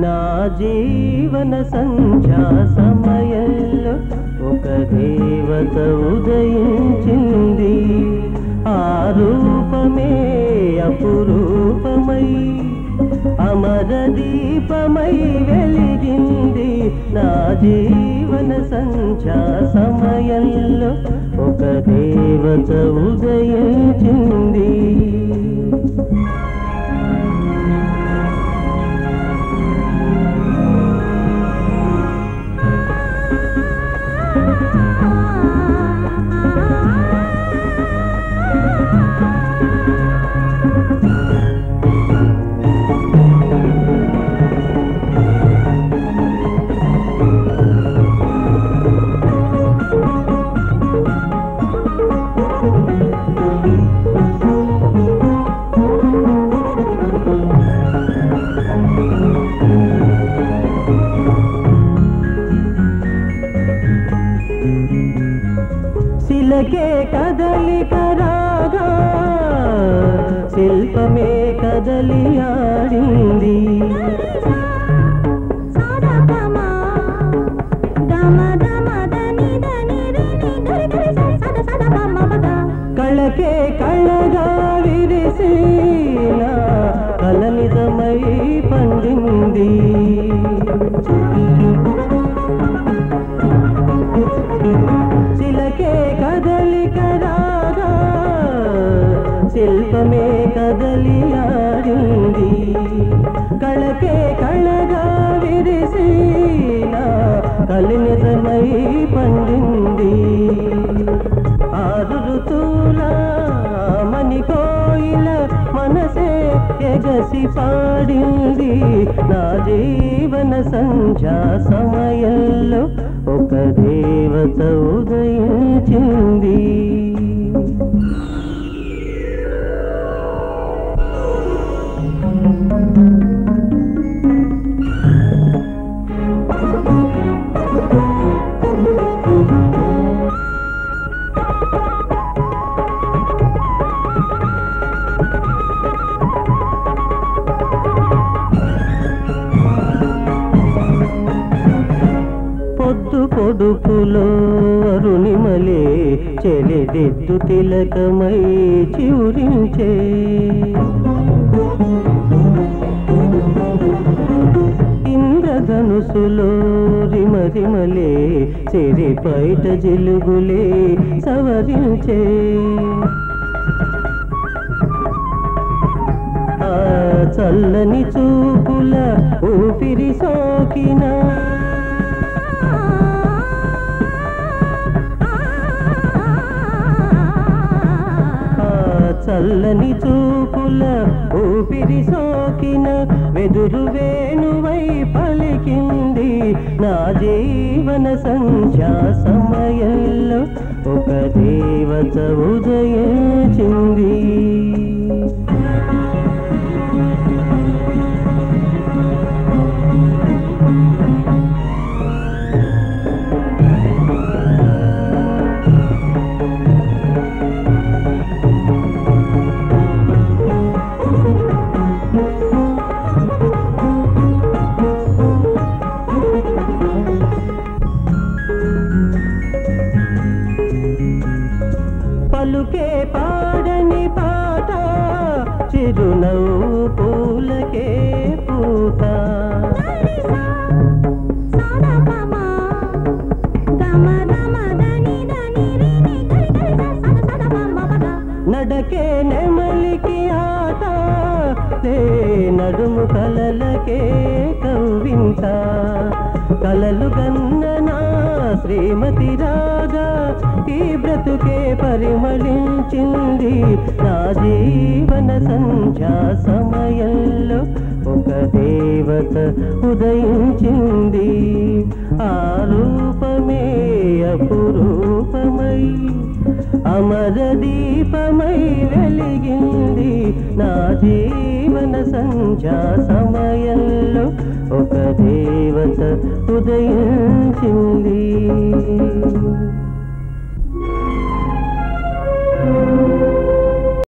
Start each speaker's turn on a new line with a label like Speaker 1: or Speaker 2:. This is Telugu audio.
Speaker 1: నా జీవన సంధ్యా సమయంలో ఒక దేవత ఉదయించింది ఆ రూపమే అపురూపమై అమర దీపమై వెలిగింది నా జీవన సంధ్యా సమయంలో ఒక దేవత ఉదయించింది శిలకే కదలిక రాగా శిల్పమే కదలి ఆడింది కళకే కళ్ళగా విరిసి నా కల నిజమై పండింది శిలకే కదలిక రాగా శిల్పమే కదలి ఆడింది కళకే కళగా విరిసి నా కలి నిజమై పండింది ఆరు ఋతువుల మణి కోయిల మనసే ఎగసి పాడింది నా జీవన సంధ్యా సమయంలో ఒక దేవత ఉదయించింది పొద్దు పొడుపులో అరుణిమలే చెలిదిద్దు తిలకమై చివురించే ఇంద్రధనుసులో రిమరిమలే చెరి బయట జిలుగులే సవరించే ఆ చల్లని చూపుల ఊపిరి సోకిన ఆ చల్లని చూపుల ఊపిరి సోకిన వెదురు వేణువై పలికింది నా జీవన సంధ్యా సమయంలో ఒక దేవత ఉదయించింది పలుకే పాడని పాట చిరునవ్వు పూలకే పూత నడకే నెమలికి ఆట లే నడుము కలలకే కవ్వింత కలలు గన్ననా శ్రీమతి రాగా ఈ బ్రతుకే పరిమళించింది నా జీవన సంధ్యా సమయంలో ఒక దేవత ఉదయించింది ఆ రూపమే అపురూపమై అమర దీపమై వెలిగింది నా జీవన సంధ్యా సమయంలో ఒక దేవత ఉదయించింది